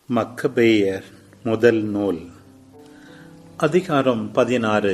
மக்கபேயர் முதல் நூல் அதிகாரம் பதினாறு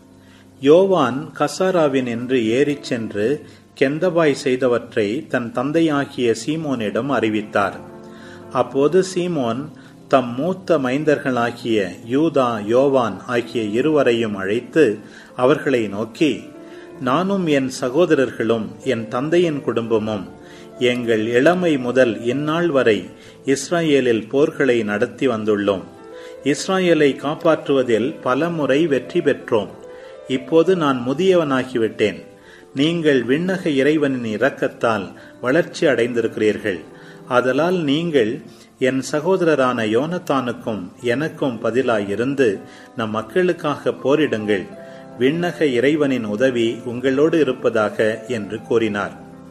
யோவான் கசாராவின் என்று ஏறிச் சென்று கெந்தபாய் செய்தவற்றை தன் தந்தையாகிய சீமோனிடம் அறிவித்தார் அப்போது சீமோன் தம் மூத்த மைந்தர்களாகிய யூதா யோவான் ஆகிய இருவரையும் அழைத்து அவர்களை நோக்கி நானும் என் சகோதரர்களும் என் தந்தையின் குடும்பமும் எங்கள் இளமை முதல் இந்நாள் வரை இஸ்ராயேலில் போர்களை நடத்தி வந்துள்ளோம் இஸ்ராயேலை காப்பாற்றுவதில் பல முறை வெற்றி பெற்றோம் இப்போது நான் முதியவனாகிவிட்டேன் நீங்கள் விண்ணக இறைவனின் இரக்கத்தால் வளர்ச்சி அடைந்திருக்கிறீர்கள் அதலால் நீங்கள் என் சகோதரரான யோனத்தானுக்கும் எனக்கும் பதிலாயிருந்து நம் மக்களுக்காக போரிடுங்கள் விண்ணக இறைவனின் உதவி உங்களோடு இருப்பதாக என்று கூறினார்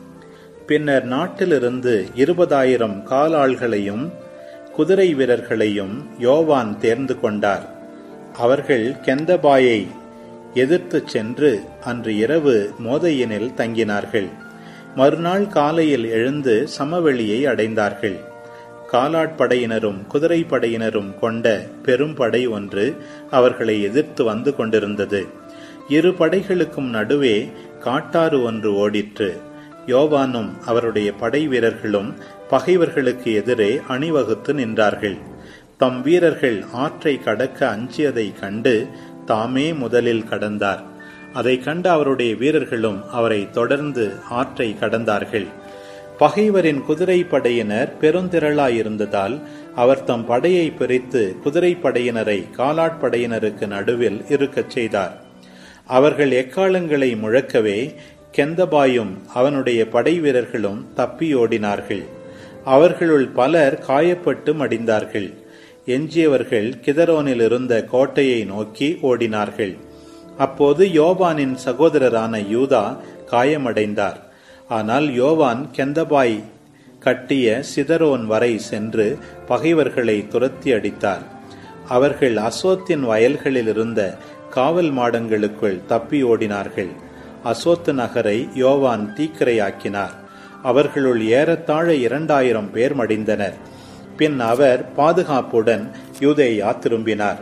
பின்னர் நாட்டிலிருந்து இருபதாயிரம் காலாள்களையும் குதிரை வீரர்களையும் யோவான் தேர்ந்து கொண்டார் அவர்கள் கெந்தபாயை எதிர்த்துச் சென்று அன்று இரவு மோதையினில் தங்கினார்கள் மறுநாள் காலையில் எழுந்து சமவெளியை அடைந்தார்கள் காலாட்படையினரும் குதிரை படையினரும் கொண்ட பெரும் படை ஒன்று அவர்களை எதிர்த்து வந்து கொண்டிருந்தது இரு படைகளுக்கும் நடுவே காட்டாறு ஒன்று ஓடிற்று யோவானும் அவருடைய படை வீரர்களும் பகைவர்களுக்கு எதிரே அணிவகுத்து நின்றார்கள் தம் வீரர்கள் ஆற்றை கடக்க அஞ்சியதை கண்டு தாமே முதலில் கடந்தார் அதை கண்ட அவருடைய வீரர்களும் அவரை தொடர்ந்து ஆற்றை கடந்தார்கள் பகைவரின் குதிரை படையினர் பெருந்திரளாயிருந்ததால் அவர் தம் படையை பிரித்து குதிரை படையினரை காலாட்படையினருக்கு நடுவில் இருக்கச் செய்தார் அவர்கள் எக்காலங்களை முழக்கவே கெந்தபாயும் அவனுடைய படை வீரர்களும் தப்பியோடினார்கள் அவர்களுள் பலர் காயப்பட்டு மடிந்தார்கள் எஞ்சியவர்கள் கிதரோனில் இருந்த கோட்டையை நோக்கி ஓடினார்கள் அப்போது யோவானின் சகோதரரான யூதா காயமடைந்தார் ஆனால் யோவான் கெந்தபாய் கட்டிய சிதரோன் வரை சென்று பகைவர்களை துரத்தி அடித்தார் அவர்கள் அசோத்தின் வயல்களில் இருந்த காவல் மாடங்களுக்குள் தப்பி ஓடினார்கள் அசோத்து நகரை யோவான் தீக்கிரையாக்கினார் அவர்களுள் ஏறத்தாழ இரண்டாயிரம் பேர் மடிந்தனர் பின் அவர் பாதுகாப்புடன் யூதேயா திரும்பினார்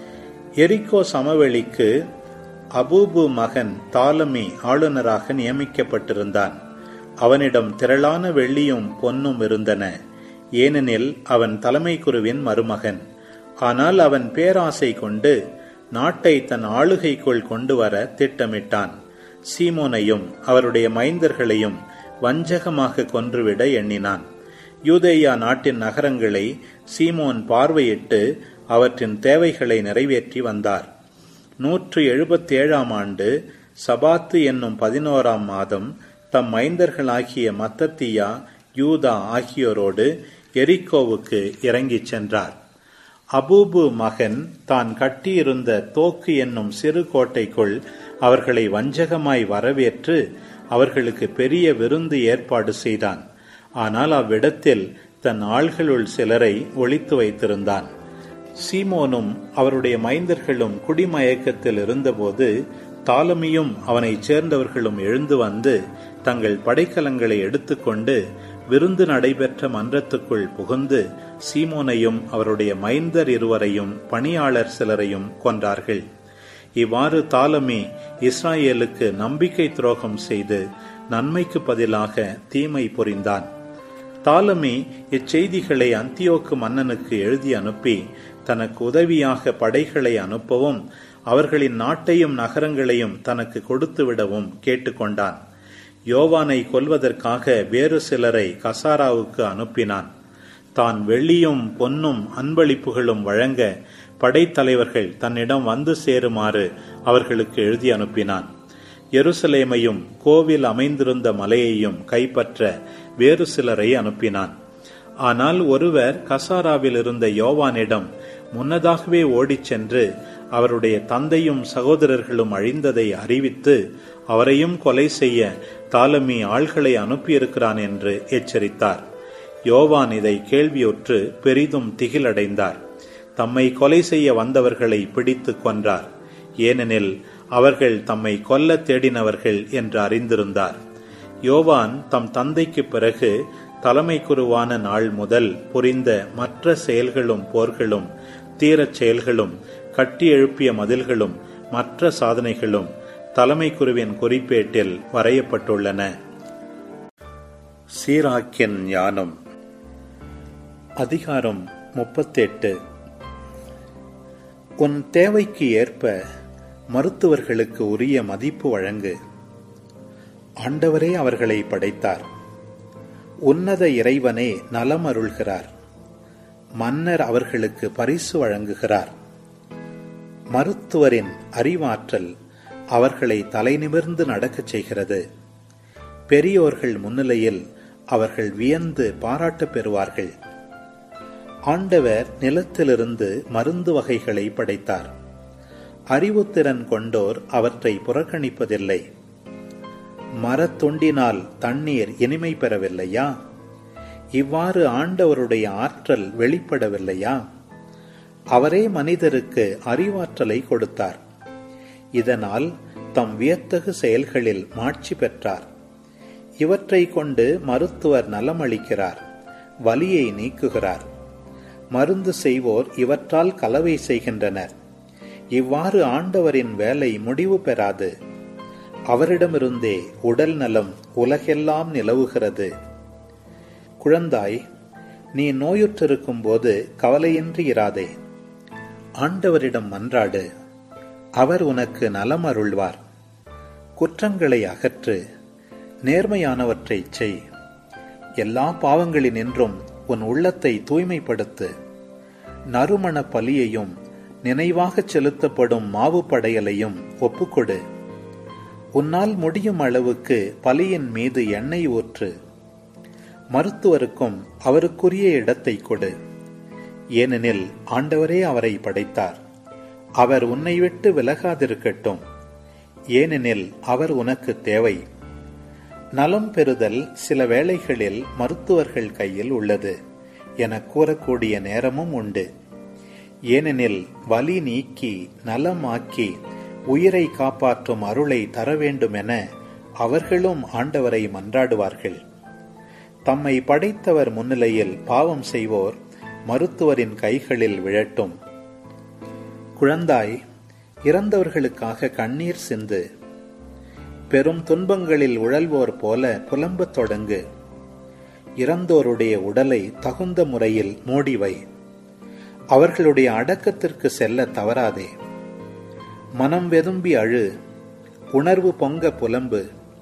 எரிக்கோ சமவெளிக்கு அபூபு மகன் தாலமி ஆளுநராக நியமிக்கப்பட்டிருந்தான் அவனிடம் திரளான வெள்ளியும் பொன்னும் இருந்தன ஏனெனில் அவன் தலைமை குருவின் மருமகன் ஆனால் அவன் பேராசை கொண்டு நாட்டை தன் ஆளுகைக்குள் கொண்டு வர திட்டமிட்டான் சீமோனையும் அவருடைய மைந்தர்களையும் வஞ்சகமாக கொன்றுவிட எண்ணினான் யூதேயா நாட்டின் நகரங்களை சீமோன் பார்வையிட்டு அவற்றின் தேவைகளை நிறைவேற்றி வந்தார் நூற்று எழுபத்தி ஏழாம் ஆண்டு சபாத்து என்னும் பதினோராம் மாதம் தம் மைந்தர்களாகிய மத்தத்தியா யூதா ஆகியோரோடு எரிக்கோவுக்கு இறங்கிச் சென்றார் அபூபு மகன் தான் கட்டியிருந்த தோக்கு என்னும் சிறு கோட்டைக்குள் அவர்களை வஞ்சகமாய் வரவேற்று அவர்களுக்கு பெரிய விருந்து ஏற்பாடு செய்தான் ஆனால் அவ்விடத்தில் தன் ஆள்களுள் சிலரை ஒழித்து வைத்திருந்தான் சீமோனும் அவருடைய மைந்தர்களும் குடிமயக்கத்தில் இருந்தபோது தாலமியும் அவனைச் சேர்ந்தவர்களும் எழுந்து வந்து தங்கள் படைக்கலங்களை எடுத்துக்கொண்டு விருந்து நடைபெற்ற மன்றத்துக்குள் புகுந்து சீமோனையும் அவருடைய மைந்தர் இருவரையும் பணியாளர் சிலரையும் கொன்றார்கள் இவ்வாறு தாலமி இஸ்ராயேலுக்கு நம்பிக்கை துரோகம் செய்து நன்மைக்கு பதிலாக தீமை புரிந்தான் தாலமி இச்செய்திகளை அந்தியோக்கு மன்னனுக்கு எழுதி அனுப்பி தனக்கு உதவியாக படைகளை அனுப்பவும் அவர்களின் நாட்டையும் நகரங்களையும் தனக்கு கொடுத்துவிடவும் கேட்டுக்கொண்டான் யோவானை கொல்வதற்காக வேறு சிலரை கசாராவுக்கு அனுப்பினான் தான் வெள்ளியும் பொன்னும் அன்பளிப்புகளும் வழங்க படைத்தலைவர்கள் தன்னிடம் வந்து சேருமாறு அவர்களுக்கு எழுதி அனுப்பினான் எருசலேமையும் கோவில் அமைந்திருந்த மலையையும் கைப்பற்ற வேறு சிலரை அனுப்பினான் ஆனால் ஒருவர் கசாராவில் இருந்த யோவானிடம் முன்னதாகவே ஓடிச் சென்று அவருடைய தந்தையும் சகோதரர்களும் அழிந்ததை அறிவித்து அவரையும் கொலை செய்ய தாலமி ஆள்களை அனுப்பியிருக்கிறான் என்று எச்சரித்தார் யோவான் இதை கேள்வியுற்று பெரிதும் திகிலடைந்தார் தம்மை கொலை செய்ய வந்தவர்களை பிடித்து கொன்றார் ஏனெனில் அவர்கள் தம்மை கொல்ல தேடினவர்கள் என்று அறிந்திருந்தார் யோவான் தம் தந்தைக்கு பிறகு தலைமை குருவான நாள் முதல் புரிந்த மற்ற செயல்களும் போர்களும் தீரச் செயல்களும் கட்டி எழுப்பிய மதில்களும் மற்ற சாதனைகளும் தலைமை குருவின் குறிப்பேட்டில் வரையப்பட்டுள்ளன சீராக்கின் ஞானம் அதிகாரம் முப்பத்தெட்டு உன் தேவைக்கு ஏற்ப மருத்துவர்களுக்கு உரிய மதிப்பு வழங்கு ஆண்டவரே அவர்களை படைத்தார் உன்னத இறைவனே நலம் அருள்கிறார் மன்னர் அவர்களுக்கு பரிசு வழங்குகிறார் மருத்துவரின் அறிவாற்றல் அவர்களை தலைநிமிர்ந்து நடக்கச் செய்கிறது பெரியோர்கள் முன்னிலையில் அவர்கள் வியந்து பாராட்டு பெறுவார்கள் ஆண்டவர் நிலத்திலிருந்து மருந்து வகைகளை படைத்தார் அறிவுத்திறன் கொண்டோர் அவற்றை புறக்கணிப்பதில்லை மரத்துண்டினால் தண்ணீர் இனிமை பெறவில்லையா இவ்வாறு ஆண்டவருடைய ஆற்றல் வெளிப்படவில்லையா அவரே மனிதருக்கு அறிவாற்றலை கொடுத்தார் இதனால் தம் வியத்தகு செயல்களில் மாட்சி பெற்றார் இவற்றை கொண்டு மருத்துவர் நலமளிக்கிறார் வலியை நீக்குகிறார் மருந்து செய்வோர் இவற்றால் கலவை செய்கின்றனர் இவ்வாறு ஆண்டவரின் வேலை முடிவு பெறாது அவரிடமிருந்தே உடல் நலம் உலகெல்லாம் நிலவுகிறது குழந்தாய் நீ நோயுற்றிருக்கும் போது கவலையின்றி இராதே ஆண்டவரிடம் மன்றாடு அவர் உனக்கு நலம் அருள்வார் குற்றங்களை அகற்று நேர்மையானவற்றைச் செய் எல்லா பாவங்களினின்றும் உன் உள்ளத்தை தூய்மைப்படுத்து நறுமண பலியையும் நினைவாகச் செலுத்தப்படும் மாவு படையலையும் ஒப்புக்கொடு உன்னால் முடியும் அளவுக்கு பலியின் மீது எண்ணெய் ஊற்று மருத்துவருக்கும் அவருக்குரிய இடத்தை கொடு ஏனெனில் ஆண்டவரே அவரை படைத்தார் அவர் உன்னை விட்டு விலகாதிருக்கட்டும் ஏனெனில் அவர் உனக்கு தேவை நலம் பெறுதல் சில வேளைகளில் மருத்துவர்கள் கையில் உள்ளது என கூறக்கூடிய நேரமும் உண்டு ஏனெனில் வலி நீக்கி நலமாக்கி உயிரை காப்பாற்றும் அருளை தர வேண்டும் என அவர்களும் ஆண்டவரை மன்றாடுவார்கள் தம்மை படைத்தவர் முன்னிலையில் பாவம் செய்வோர் மருத்துவரின் கைகளில் விழட்டும் குழந்தாய் இறந்தவர்களுக்காக கண்ணீர் சிந்து பெரும் துன்பங்களில் உழல்வோர் போல புலம்பத் தொடங்கு இறந்தோருடைய உடலை தகுந்த முறையில் மூடிவை அவர்களுடைய அடக்கத்திற்கு செல்ல தவறாதே மனம் வெதும்பி அழு உணர்வு பொங்க புலம்பு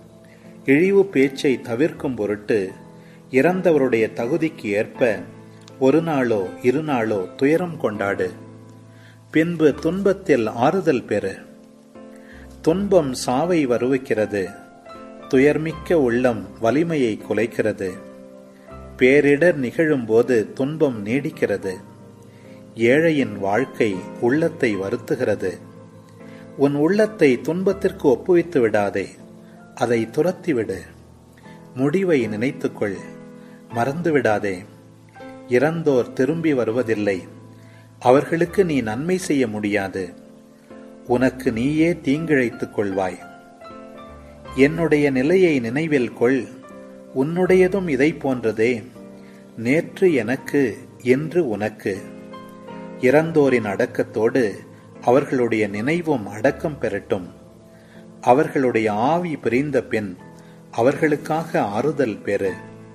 இழிவு பேச்சை தவிர்க்கும் பொருட்டு இறந்தவருடைய தகுதிக்கு ஏற்ப ஒரு நாளோ இரு நாளோ துயரம் கொண்டாடு பின்பு துன்பத்தில் ஆறுதல் பெறு துன்பம் சாவை வருவிக்கிறது துயர்மிக்க உள்ளம் வலிமையை குலைக்கிறது பேரிடர் நிகழும்போது துன்பம் நீடிக்கிறது ஏழையின் வாழ்க்கை உள்ளத்தை வருத்துகிறது உன் உள்ளத்தை துன்பத்திற்கு ஒப்புவித்து விடாதே அதை துரத்திவிடு முடிவை நினைத்துக்கொள் மறந்து விடாதே இறந்தோர் திரும்பி வருவதில்லை அவர்களுக்கு நீ நன்மை செய்ய முடியாது உனக்கு நீயே தீங்கிழைத்துக் கொள்வாய் என்னுடைய நிலையை நினைவில் கொள் உன்னுடையதும் இதை போன்றதே நேற்று எனக்கு என்று உனக்கு இறந்தோரின் அடக்கத்தோடு அவர்களுடைய நினைவும் அடக்கம் பெறட்டும் அவர்களுடைய ஆவி பிரிந்த பின் அவர்களுக்காக ஆறுதல் பெறு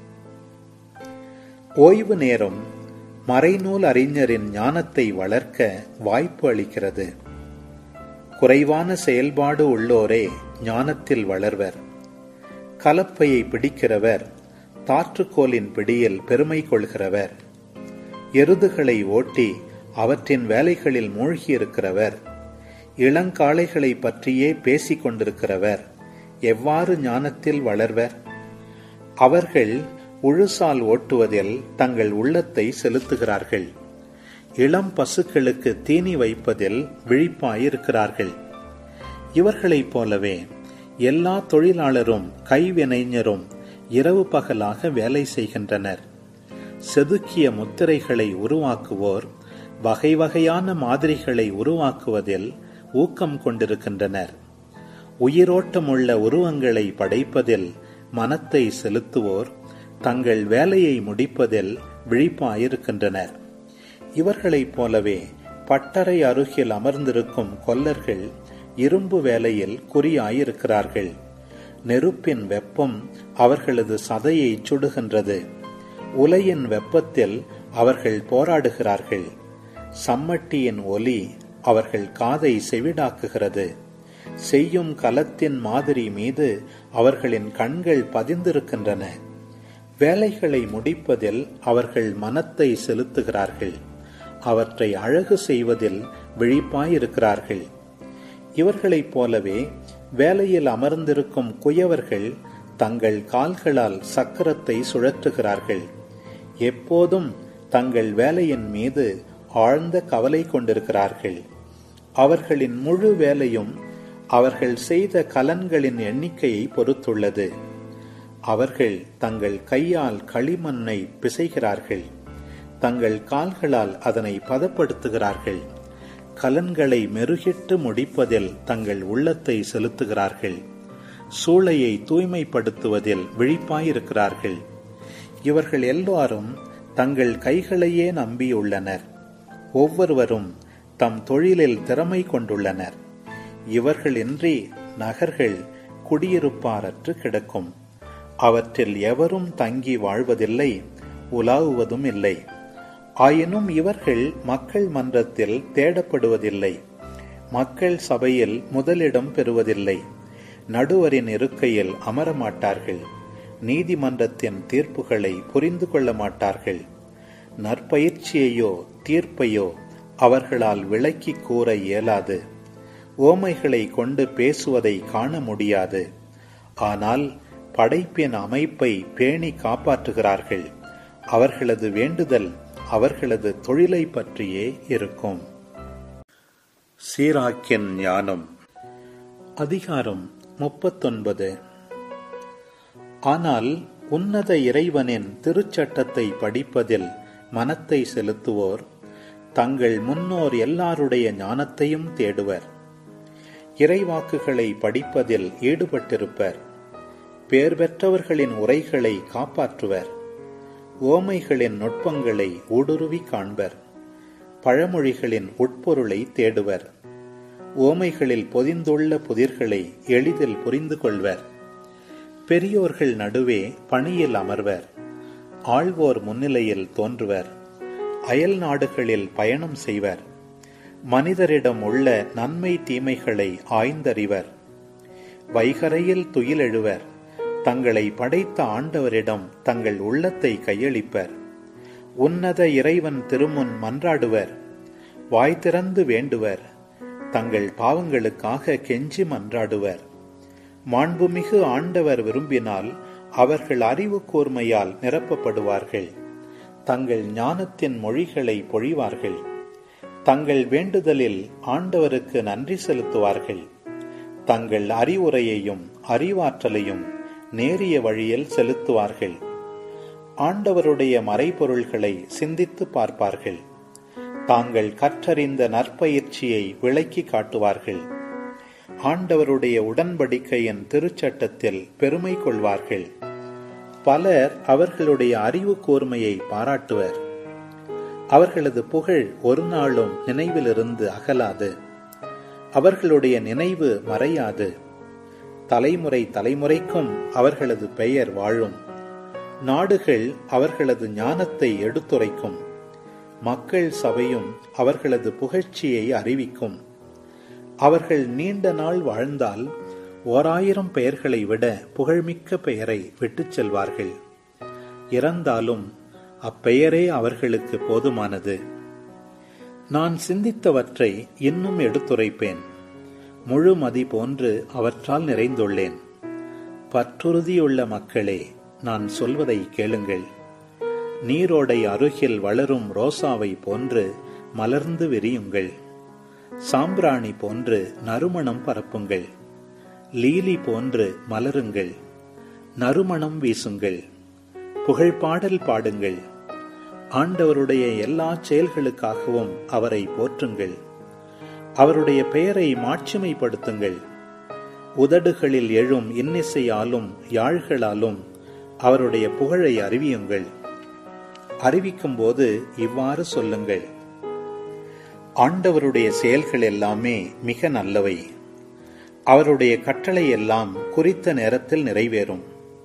ஓய்வு நேரம் மறைநூல் அறிஞரின் ஞானத்தை வளர்க்க வாய்ப்பு அளிக்கிறது குறைவான செயல்பாடு உள்ளோரே ஞானத்தில் வளர்வர் கலப்பையை பிடிக்கிறவர் தாற்றுக்கோலின் பிடியில் பெருமை கொள்கிறவர் எருதுகளை ஓட்டி அவற்றின் வேலைகளில் மூழ்கியிருக்கிறவர் இளங்காளைகளை பற்றியே பேசிக் கொண்டிருக்கிறவர் எவ்வாறு ஞானத்தில் வளர்வர் அவர்கள் உழுசால் ஓட்டுவதில் தங்கள் உள்ளத்தை செலுத்துகிறார்கள் இளம் பசுக்களுக்கு தீனி வைப்பதில் விழிப்பாயிருக்கிறார்கள் இவர்களைப் போலவே எல்லா தொழிலாளரும் கைவினைஞரும் இரவு பகலாக வேலை செய்கின்றனர் செதுக்கிய முத்திரைகளை உருவாக்குவோர் வகை வகையான மாதிரிகளை உருவாக்குவதில் ஊக்கம் கொண்டிருக்கின்றனர் உயிரோட்டமுள்ள உருவங்களை படைப்பதில் மனத்தை செலுத்துவோர் தங்கள் வேலையை முடிப்பதில் விழிப்பாயிருக்கின்றனர் இவர்களைப் போலவே பட்டறை அருகில் அமர்ந்திருக்கும் கொல்லர்கள் இரும்பு வேலையில் குறியாயிருக்கிறார்கள் நெருப்பின் வெப்பம் அவர்களது சதையை சுடுகின்றது உலையின் வெப்பத்தில் அவர்கள் போராடுகிறார்கள் சம்மட்டியின் ஒலி அவர்கள் காதை செவிடாக்குகிறது செய்யும் கலத்தின் மாதிரி மீது அவர்களின் கண்கள் பதிந்திருக்கின்றன வேலைகளை முடிப்பதில் அவர்கள் மனத்தை செலுத்துகிறார்கள் அவற்றை அழகு செய்வதில் விழிப்பாயிருக்கிறார்கள் இவர்களைப் போலவே வேலையில் அமர்ந்திருக்கும் குயவர்கள் தங்கள் கால்களால் சக்கரத்தை சுழற்றுகிறார்கள் எப்போதும் தங்கள் வேலையின் மீது ஆழ்ந்த கவலை கொண்டிருக்கிறார்கள் அவர்களின் முழு வேலையும் அவர்கள் செய்த கலன்களின் எண்ணிக்கையை பொறுத்துள்ளது அவர்கள் தங்கள் கையால் களிமண்ணை பிசைகிறார்கள் தங்கள் கால்களால் அதனை பதப்படுத்துகிறார்கள் கலன்களை மெருகிட்டு முடிப்பதில் தங்கள் உள்ளத்தை செலுத்துகிறார்கள் சூளையை தூய்மைப்படுத்துவதில் விழிப்பாயிருக்கிறார்கள் இவர்கள் எல்லாரும் தங்கள் கைகளையே நம்பியுள்ளனர் ஒவ்வொருவரும் தம் தொழிலில் திறமை கொண்டுள்ளனர் இவர்களின்றி நகர்கள் குடியிருப்பாரற்று கிடக்கும் அவற்றில் எவரும் தங்கி வாழ்வதில்லை உலாவுவதும் இல்லை ஆயினும் இவர்கள் மக்கள் மன்றத்தில் தேடப்படுவதில்லை மக்கள் சபையில் முதலிடம் பெறுவதில்லை நடுவரின் இருக்கையில் அமரமாட்டார்கள் நீதிமன்றத்தின் தீர்ப்புகளை புரிந்து கொள்ள மாட்டார்கள் நற்பயிற்சியையோ தீர்ப்பையோ அவர்களால் விளக்கி கூற இயலாது ஓமைகளை கொண்டு பேசுவதை காண முடியாது ஆனால் படைப்பின் அமைப்பை பேணி காப்பாற்றுகிறார்கள் அவர்களது வேண்டுதல் அவர்களது தொழிலை பற்றியே இருக்கும் சீராக்கின் ஞானம் அதிகாரம் முப்பத்தொன்பது ஆனால் உன்னத இறைவனின் திருச்சட்டத்தை படிப்பதில் மனத்தை செலுத்துவோர் தங்கள் முன்னோர் எல்லாருடைய ஞானத்தையும் தேடுவர் இறைவாக்குகளை படிப்பதில் ஈடுபட்டிருப்பர் பேர் பெற்றவர்களின் உரைகளை காப்பாற்றுவர் ஓமைகளின் நுட்பங்களை ஊடுருவி காண்பர் பழமொழிகளின் உட்பொருளை தேடுவர் ஓமைகளில் பொதிந்துள்ள புதிர்களை எளிதில் புரிந்து கொள்வர் பெரியோர்கள் நடுவே பணியில் அமர்வர் ஆழ்வோர் முன்னிலையில் தோன்றுவர் அயல் நாடுகளில் பயணம் செய்வர் மனிதரிடம் உள்ள நன்மை தீமைகளை ஆய்ந்தறிவர் வைகரையில் துயிலெழுவர் தங்களை படைத்த ஆண்டவரிடம் தங்கள் உள்ளத்தை கையளிப்பர் உன்னத இறைவன் திருமுன் மன்றாடுவர் வாய் திறந்து வேண்டுவர் தங்கள் பாவங்களுக்காக கெஞ்சி மன்றாடுவர் மாண்புமிகு ஆண்டவர் விரும்பினால் அவர்கள் அறிவு கூர்மையால் நிரப்பப்படுவார்கள் தங்கள் ஞானத்தின் மொழிகளை பொழிவார்கள் தங்கள் வேண்டுதலில் ஆண்டவருக்கு நன்றி செலுத்துவார்கள் தங்கள் அறிவுரையையும் அறிவாற்றலையும் நேரிய வழியில் செலுத்துவார்கள் ஆண்டவருடைய மறைபொருள்களை சிந்தித்து பார்ப்பார்கள் தாங்கள் கற்றறிந்த நற்பயிற்சியை விளக்கி காட்டுவார்கள் ஆண்டவருடைய உடன்படிக்கையின் திருச்சட்டத்தில் பெருமை கொள்வார்கள் பலர் அவர்களுடைய அறிவு கூர்மையை பாராட்டுவர் அவர்களது புகழ் ஒரு நாளும் நினைவிலிருந்து அகலாது அவர்களுடைய நினைவு மறையாது தலைமுறை தலைமுறைக்கும் அவர்களது பெயர் வாழும் நாடுகள் அவர்களது ஞானத்தை எடுத்துரைக்கும் மக்கள் சபையும் அவர்களது புகழ்ச்சியை அறிவிக்கும் அவர்கள் நீண்ட நாள் வாழ்ந்தால் ஓராயிரம் பெயர்களை விட புகழ்மிக்க பெயரை விட்டுச் செல்வார்கள் இறந்தாலும் அப்பெயரே அவர்களுக்கு போதுமானது நான் சிந்தித்தவற்றை இன்னும் எடுத்துரைப்பேன் முழு மதி போன்று அவற்றால் நிறைந்துள்ளேன் பற்றுறுதியுள்ள மக்களே நான் சொல்வதை கேளுங்கள் நீரோடை அருகில் வளரும் ரோசாவை போன்று மலர்ந்து விரியுங்கள் சாம்பிராணி போன்று நறுமணம் பரப்புங்கள் லீலி போன்று மலருங்கள் நறுமணம் வீசுங்கள் புகழ்பாடல் பாடுங்கள் ஆண்டவருடைய எல்லா செயல்களுக்காகவும் அவரை போற்றுங்கள் அவருடைய பெயரை மாட்சிமைப்படுத்துங்கள் உதடுகளில் எழும் இன்னிசையாலும் யாழ்களாலும் அவருடைய புகழை அறிவியுங்கள் அறிவிக்கும்போது இவ்வாறு சொல்லுங்கள் ஆண்டவருடைய செயல்கள் எல்லாமே மிக நல்லவை அவருடைய கட்டளை எல்லாம் குறித்த நேரத்தில் நிறைவேறும்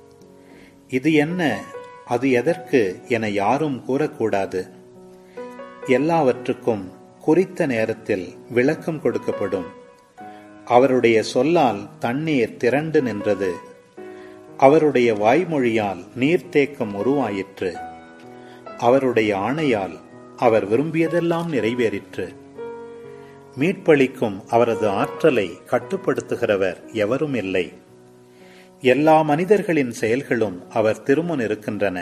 இது என்ன அது எதற்கு என யாரும் கூறக்கூடாது எல்லாவற்றுக்கும் குறித்த நேரத்தில் விளக்கம் கொடுக்கப்படும் அவருடைய சொல்லால் தண்ணீர் திரண்டு நின்றது அவருடைய வாய்மொழியால் நீர்த்தேக்கம் உருவாயிற்று அவருடைய ஆணையால் அவர் விரும்பியதெல்லாம் நிறைவேறிற்று மீட்பளிக்கும் அவரது ஆற்றலை கட்டுப்படுத்துகிறவர் எவரும் இல்லை எல்லா மனிதர்களின் செயல்களும் அவர் திருமுன் இருக்கின்றன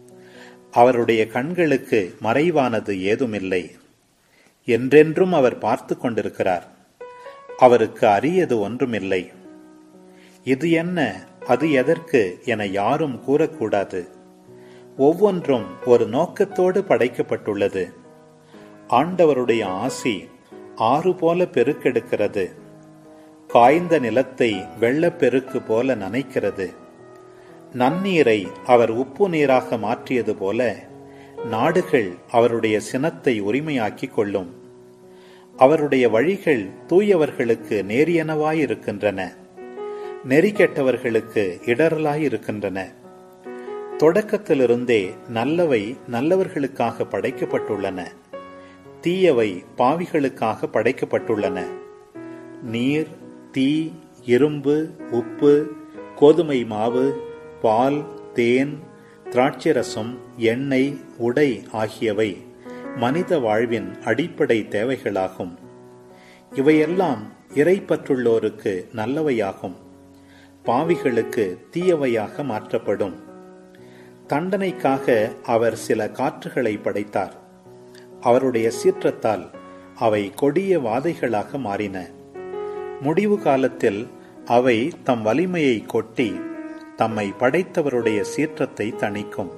அவருடைய கண்களுக்கு மறைவானது ஏதுமில்லை என்றென்றும் அவர் பார்த்து கொண்டிருக்கிறார் அவருக்கு அரியது ஒன்றுமில்லை இது என்ன அது எதற்கு என யாரும் கூறக்கூடாது ஒவ்வொன்றும் ஒரு நோக்கத்தோடு படைக்கப்பட்டுள்ளது ஆண்டவருடைய ஆசி ஆறு போல பெருக்கெடுக்கிறது காய்ந்த நிலத்தை வெள்ளப்பெருக்கு போல நனைக்கிறது நன்னீரை அவர் உப்பு நீராக மாற்றியது போல நாடுகள் அவருடைய சினத்தை உரிமையாக்கிக் கொள்ளும் அவருடைய வழிகள் தூயவர்களுக்கு நேரியனவாயிருக்கின்றன நெறி கெட்டவர்களுக்கு இடரலாயிருக்கின்றன தொடக்கத்திலிருந்தே நல்லவை நல்லவர்களுக்காக படைக்கப்பட்டுள்ளன தீயவை பாவிகளுக்காக படைக்கப்பட்டுள்ளன நீர் தீ இரும்பு உப்பு கோதுமை மாவு பால் தேன் திராட்சரசம் எண்ணெய் உடை ஆகியவை மனித வாழ்வின் அடிப்படை தேவைகளாகும் இவையெல்லாம் இறைப்பற்றுள்ளோருக்கு நல்லவையாகும் பாவிகளுக்கு தீயவையாக மாற்றப்படும் தண்டனைக்காக அவர் சில காற்றுகளை படைத்தார் அவருடைய சீற்றத்தால் அவை கொடிய வாதைகளாக மாறின முடிவு காலத்தில் அவை தம் வலிமையை கொட்டி தம்மை படைத்தவருடைய சீற்றத்தை தணிக்கும்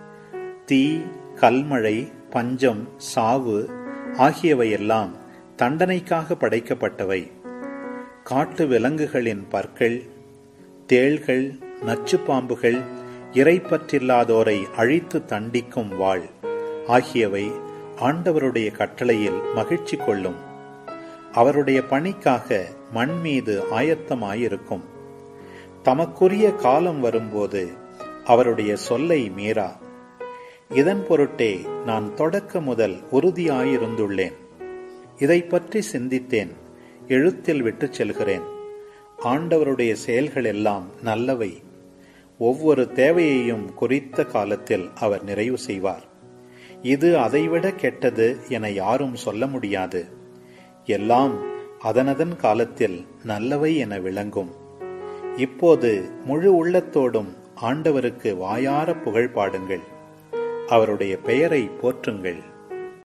தீ கல்மழை பஞ்சம் சாவு ஆகியவையெல்லாம் தண்டனைக்காக படைக்கப்பட்டவை காட்டு விலங்குகளின் பற்கள் தேள்கள் நச்சுப்பாம்புகள் இறைப்பற்றில்லாதோரை அழித்து தண்டிக்கும் வாழ் ஆகியவை ஆண்டவருடைய கட்டளையில் மகிழ்ச்சி கொள்ளும் அவருடைய பணிக்காக மண் மீது ஆயத்தமாயிருக்கும் தமக்குரிய காலம் வரும்போது அவருடைய சொல்லை மீறா இதன் பொருட்டே நான் தொடக்க முதல் உறுதியாயிருந்துள்ளேன் இதை பற்றி சிந்தித்தேன் எழுத்தில் விட்டுச் செல்கிறேன் ஆண்டவருடைய செயல்கள் எல்லாம் நல்லவை ஒவ்வொரு தேவையையும் குறித்த காலத்தில் அவர் நிறைவு செய்வார் இது அதைவிட கெட்டது என யாரும் சொல்ல முடியாது எல்லாம் அதனதன் காலத்தில் நல்லவை என விளங்கும் இப்போது முழு உள்ளத்தோடும் ஆண்டவருக்கு வாயார புகழ் பாடுங்கள் அவருடைய பெயரை போற்றுங்கள்